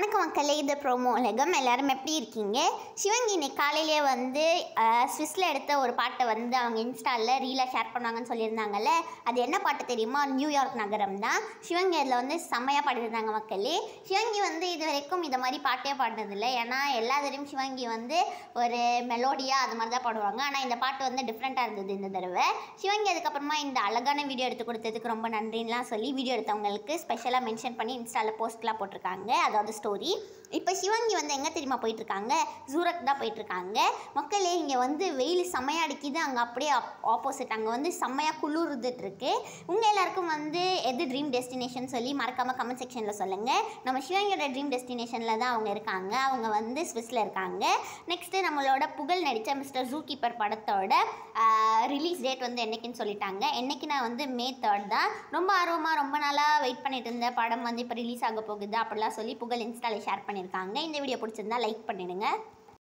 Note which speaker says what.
Speaker 1: வணக்கம் மக்களே இது ப்ரோமோ உலகம் எல்லாரும் எப்படி இருக்கீங்க சிவங்கி இன்னைக்கு காலையிலேயே வந்து ஸ்விஸ்ல எடுத்த ஒரு பாட்டை வந்து அவங்க இன்ஸ்டாவில் ரீலாக ஷேர் பண்ணாங்கன்னு சொல்லியிருந்தாங்கல்ல அது என்ன பாட்டு தெரியுமா நியூயார்க் நகரம் தான் சிவங்கி அதில் வந்து செம்மையாக பாடியிருந்தாங்க மக்களே சிவங்கி வந்து இது வரைக்கும் இந்த மாதிரி பாட்டே பாடினதில்லை ஏன்னா எல்லா தடவையும் சிவங்கி வந்து ஒரு மெலோடியாக அது மாதிரி தான் பாடுவாங்க ஆனால் இந்த பாட்டு வந்து டிஃப்ரெண்ட்டாக இருந்தது இந்த தடவை சிவங்கி அதுக்கப்புறமா இந்த அழகான வீடியோ எடுத்து கொடுத்ததுக்கு ரொம்ப நன்றின்லாம் சொல்லி வீடியோ எடுத்தவங்களுக்கு ஸ்பெஷலாக மென்ஷன் பண்ணி இன்ஸ்டாவில் போஸ்ட்லாம் போட்டிருக்காங்க அதாவது ஸ்டோரி இப்போ சிவங்கி வந்து எங்கே தெரியுமா போயிட்டுருக்காங்க சூரத் தான் போயிட்டுருக்காங்க மக்களே இங்கே வந்து வெயில் செம்மையாக அடிக்குது அங்கே அப்படியே ஆப்போசிட் அங்கே வந்து செம்மையாக குளிர்ந்துட்டு இருக்கு உங்கள் எல்லாருக்கும் வந்து எது ட்ரீம் டெஸ்டினேஷன் சொல்லி மறக்காமல் கமெண்ட் செக்ஷனில் சொல்லுங்கள் நம்ம சிவங்கியோட ட்ரீம் டெஸ்டினேஷனில் தான் அவங்க இருக்காங்க அவங்க வந்து ஸ்விஸ்ல இருக்காங்க நெக்ஸ்ட்டு நம்மளோட புகழ் நடித்த மிஸ்டர் ஜூ கீப்பர் படத்தோட ரிலீஸ் டேட் வந்து என்னைக்குன்னு சொல்லிட்டாங்க என்னைக்கு நான் வந்து மே தேர்ட் தான் ரொம்ப ஆர்வமாக ரொம்ப நாளாக வெயிட் பண்ணிட்டு இருந்த படம் வந்து இப்போ ரிலீஸ் ஆக போகுது அப்படிலாம் சொல்லி புகழ் இன்ஸ்டாவில் ஷேர் பண்ணியிருக்காங்க இந்த வீடியோ பிடிச்சிருந்தா லைக் பண்ணிடுங்க